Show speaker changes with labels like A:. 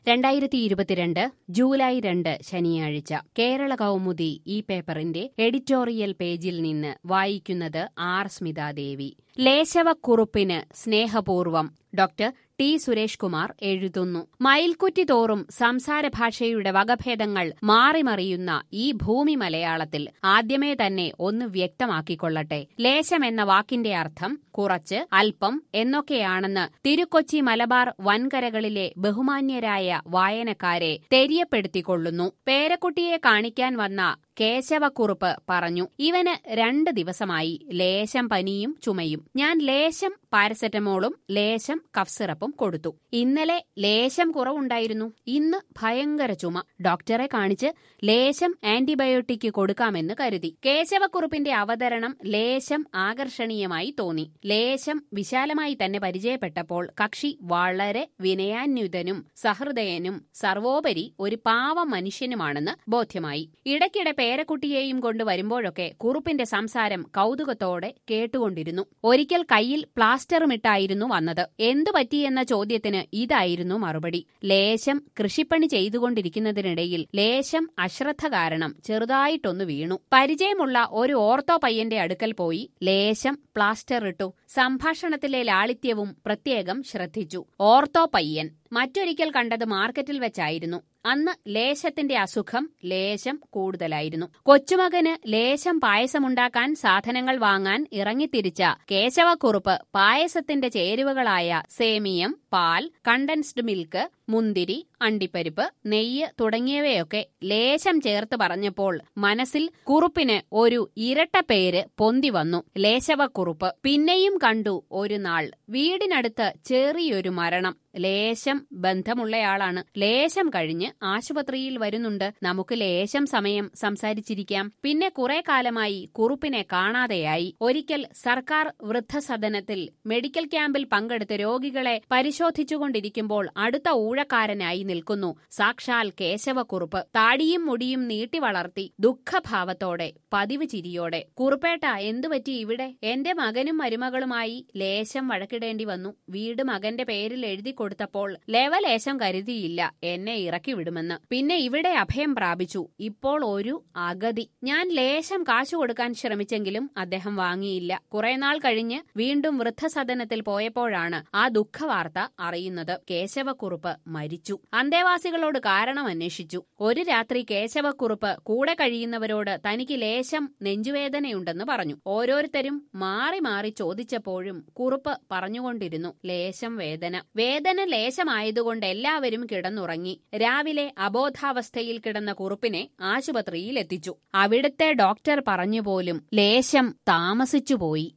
A: രണ്ടായിരത്തി ഇരുപത്തിരണ്ട് ജൂലൈ രണ്ട് ശനിയാഴ്ച കേരള കൗമുദി ഈ പേപ്പറിന്റെ എഡിറ്റോറിയൽ പേജിൽ നിന്ന് വായിക്കുന്നത് ആർ സ്മിതാദേവി ലേശവക്കുറുപ്പിന് സ്നേഹപൂർവം ഡോക്ടർ ടി സുരേഷ് കുമാർ എഴുതുന്നു മയിൽക്കുറ്റി തോറും സംസാര ഭാഷയുടെ വകഭേദങ്ങൾ മാറിമറിയുന്ന ഈ ഭൂമി മലയാളത്തിൽ ആദ്യമേ തന്നെ ഒന്ന് വ്യക്തമാക്കിക്കൊള്ളട്ടെ ലേശം എന്ന വാക്കിന്റെ അർത്ഥം കുറച്ച് അല്പം എന്നൊക്കെയാണെന്ന് തിരുക്കൊച്ചി മലബാർ വൻകരകളിലെ ബഹുമാന്യരായ വായനക്കാരെ തെര്യപ്പെടുത്തിക്കൊള്ളുന്നു പേരക്കുട്ടിയെ കാണിക്കാൻ വന്ന കേശവക്കുറുപ്പ് പറഞ്ഞു ഇവന് രണ്ട് ദിവസമായി ലേശം പനിയും ചുമയും ഞാൻ ലേശം പാരസെറ്റമോളും ലേശം കഫ് സിറപ്പും കൊടുത്തു ഇന്നലെ ലേശം കുറവുണ്ടായിരുന്നു ഇന്ന് ഭയങ്കര ചുമ ഡോക്ടറെ കാണിച്ച് ലേശം ആന്റിബയോട്ടിക് കൊടുക്കാമെന്ന് കരുതി കേശവക്കുറുപ്പിന്റെ അവതരണം ലേശം ആകർഷണീയമായി തോന്നി ലേശം വിശാലമായി തന്നെ പരിചയപ്പെട്ടപ്പോൾ കക്ഷി വളരെ വിനയാന്യുതനും സഹൃദയനും സർവോപരി ഒരു പാവം മനുഷ്യനുമാണെന്ന് ബോധ്യമായി ഇടയ്ക്കിടെ പേരക്കുട്ടിയെയും കൊണ്ട് വരുമ്പോഴൊക്കെ കുറുപ്പിന്റെ സംസാരം കൗതുകത്തോടെ കേട്ടുകൊണ്ടിരുന്നു ഒരിക്കൽ കയ്യിൽ പ്ലാസ്റ്ററുമിട്ടായിരുന്നു വന്നത് എന്തു പറ്റിയെന്ന ചോദ്യത്തിന് ഇതായിരുന്നു മറുപടി ലേശം കൃഷിപ്പണി ചെയ്തുകൊണ്ടിരിക്കുന്നതിനിടയിൽ ലേശം അശ്രദ്ധ കാരണം ചെറുതായിട്ടൊന്ന് വീണു പരിചയമുള്ള ഒരു ഓർത്തോ പയ്യന്റെ അടുക്കൽ പോയി ലേശം പ്ലാസ്റ്റർ ഇട്ടു സംഭാഷണത്തിലെ ലാളിത്യവും പ്രത്യേകം ശ്രദ്ധിച്ചു ഓർത്തോ പയ്യൻ മറ്റൊരിക്കൽ കണ്ടത് മാർക്കറ്റിൽ വെച്ചായിരുന്നു അന്ന് ലേശത്തിന്റെ അസുഖം ലേശം കൂടുതലായിരുന്നു കൊച്ചുമകന് ലേശം പായസമുണ്ടാക്കാൻ സാധനങ്ങൾ വാങ്ങാൻ ഇറങ്ങിത്തിരിച്ച കേശവക്കുറുപ്പ് പായസത്തിന്റെ ചേരുവകളായ സേമിയം പാൽ കണ്ടൻസ്ഡ് മിൽക്ക് മുന്തിരി അണ്ടിപ്പരിപ്പ് നെയ്യ് തുടങ്ങിയവയൊക്കെ ലേശം ചേർത്ത് പറഞ്ഞപ്പോൾ മനസ്സിൽ കുറുപ്പിന് ഒരു ഇരട്ട പേര് പൊന്തി വന്നു ലേശവക്കുറുപ്പ് പിന്നെയും കണ്ടു ഒരു നാൾ വീടിനടുത്ത് ചെറിയൊരു മരണം ലേശം ബന്ധമുള്ളയാളാണ് ലേശം കഴിഞ്ഞ് ആശുപത്രിയിൽ വരുന്നുണ്ട് നമുക്ക് ലേശം സമയം സംസാരിച്ചിരിക്കാം പിന്നെ കുറെ കാലമായി കുറുപ്പിനെ കാണാതെയായി ഒരിക്കൽ സർക്കാർ വൃദ്ധസദനത്തിൽ മെഡിക്കൽ ക്യാമ്പിൽ പങ്കെടുത്ത് രോഗികളെ പരിശോധിച്ചുകൊണ്ടിരിക്കുമ്പോൾ അടുത്ത ഊഴക്കാരനായി നിൽക്കുന്നു സാക്ഷാൽ കേശവക്കുറുപ്പ് താടിയും മുടിയും നീട്ടി വളർത്തി ദുഃഖഭാവത്തോടെ പതിവ് ചിരിയോടെ കുറുപ്പേട്ട എന്തുപറ്റി ഇവിടെ എന്റെ മകനും മരുമകളുമായി ലേശം വഴക്കിടേണ്ടി വന്നു വീട് മകന്റെ പേരിൽ എഴുതി കൊടുത്തപ്പോൾ ലേവലേശം കരുതിയില്ല എന്നെ ഇറക്കി വിടുമെന്ന് പിന്നെ ഇവിടെ അഭയം പ്രാപിച്ചു ഇപ്പോൾ ഒരു അഗതി ഞാൻ ലേശം കാശു കൊടുക്കാൻ ശ്രമിച്ചെങ്കിലും അദ്ദേഹം വാങ്ങിയില്ല കുറെ നാൾ കഴിഞ്ഞ് വീണ്ടും വൃദ്ധസദനത്തിൽ പോയപ്പോഴാണ് ആ ദുഃഖവാർത്ത അറിയുന്നത് കേശവക്കുറുപ്പ് മരിച്ചു അന്തേവാസികളോട് കാരണം അന്വേഷിച്ചു ഒരു രാത്രി കേശവക്കുറുപ്പ് കൂടെ കഴിയുന്നവരോട് തനിക്ക് ലേശം നെഞ്ചുവേദനയുണ്ടെന്ന് പറഞ്ഞു ഓരോരുത്തരും മാറി മാറി ചോദിച്ചപ്പോഴും കുറുപ്പ് പറഞ്ഞുകൊണ്ടിരുന്നു ലേശം വേദന വേദന ലേശമായതുകൊണ്ട് എല്ലാവരും കിടന്നുറങ്ങി രാവിലെ അബോധാവസ്ഥയിൽ കിടന്ന കുറുപ്പിനെ ആശുപത്രിയിൽ എത്തിച്ചു അവിടുത്തെ ഡോക്ടർ പറഞ്ഞുപോലും ലേശം താമസിച്ചുപോയി